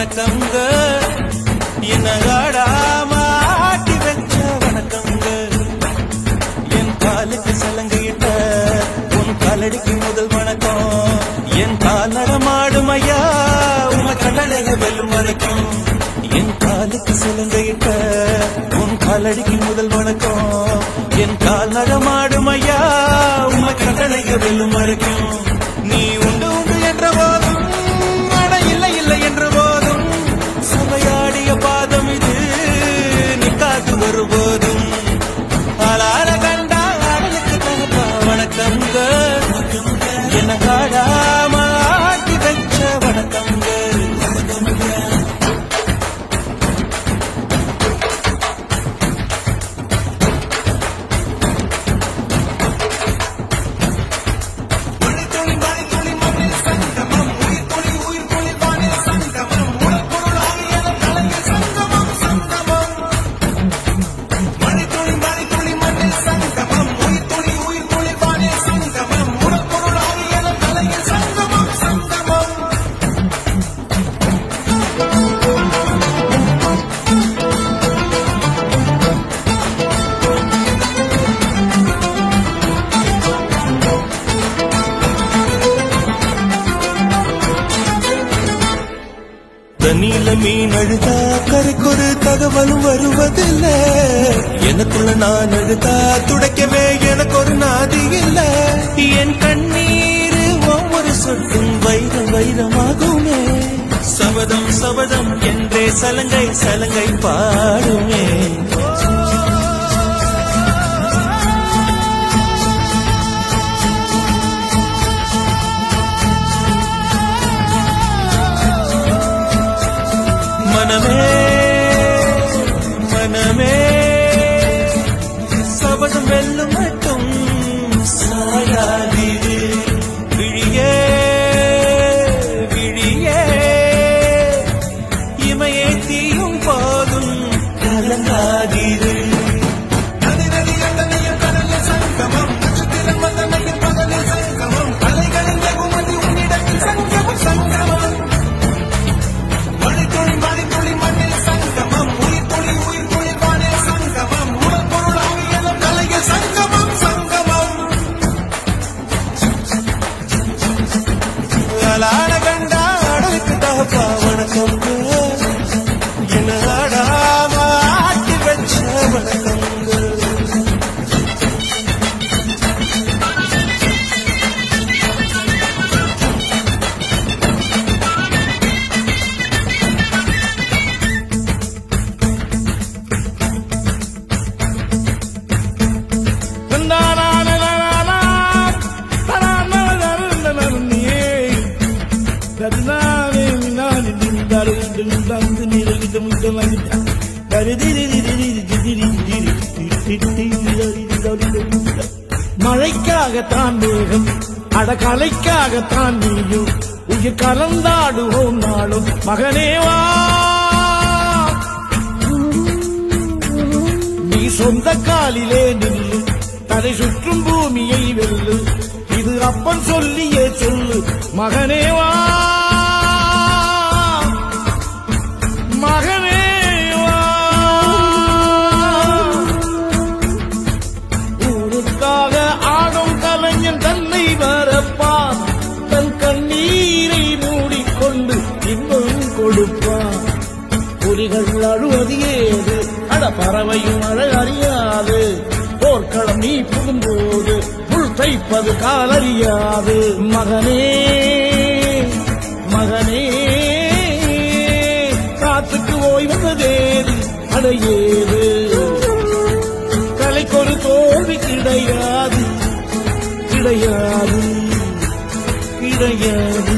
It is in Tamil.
வணக்கங்க என்ன ஆடாம ஆட்டி வச்ச வணக்கங்க என் காலுக்கு சலங்கையிட்ட உன் காலடிக்கு முதல் வணக்கம் என் கால் நடமாடும் ஐயா உம கடலைய வெல்லும் வரைக்கும் என் காலுக்கு சலங்கையிட்ட உன் காலடிக்கு முதல் வணக்கம் என் கால் நடமாடும் ஐயா உம கடலைய வெல்லும் வரைக்கும் நீ உண்டு உண்டு என்ற போதும் அட இல்லை இல்லை என்ற போதும் சமையாடிய பாதம் இது நிக்காது வருபோதும் அலார கண்டா அடலுக்கு தகப்பா வணக்கங்க என்ன காடாம ஆட்டி வச்ச வணக்கங்க தண்ணியில மீன் அழுதா கரைக்கொரு தகவலும் வருவதில்லை எனக்குள்ள நான் அழுதா துடைக்கவே எனக்கு ஒரு நாதி இல்ல என் கண்ணீர் ஒவ்வொரு சொட்டும் வைரம் வைரமாகுமே சபதம் சபதம் என்றே சலங்கை சலங்கை பாடுமே மனமே மனமே சபதம் வெல்லும் மட்டும் சாயாதீரு விழியே விழியே இமையே தீயும் போதும் கலங்காதீரு அலாட கண்டா அடலுக்கு தகப்பா வணக்கம் என்ன ஆடாம ஆட்டி வச்ச வணக்கம் மழைக்காகத்தான் மேகம் அடகலைக்காகத்தான் நீயும் உயிர் கலந்தாடுவோம் நாளும் மகனேவா நீ சொந்த காலிலே நில்லு தலை சுற்றும் பூமியை வெல்லு இது அப்பன் சொல்லியே சொல்லு மகனேவா மகனேவா ஊருக்காக ஆடும் கலைஞன் தன்னை வரப்பான் தன் கண்ணீரை மூடிக்கொண்டு இன்பம் கொடுப்பான் புலிகள் அழுவது ஏது அட பறவையும் அழ அறியாது போர்க்களம் நீ புகும்போது முள் தைப்பது காலறியாது மகனே மகனே காத்துக்கு ஓய்வதேது அடையேது கலைக்கொரு தோல்வி கிடையாது கிடையாது கிடையாது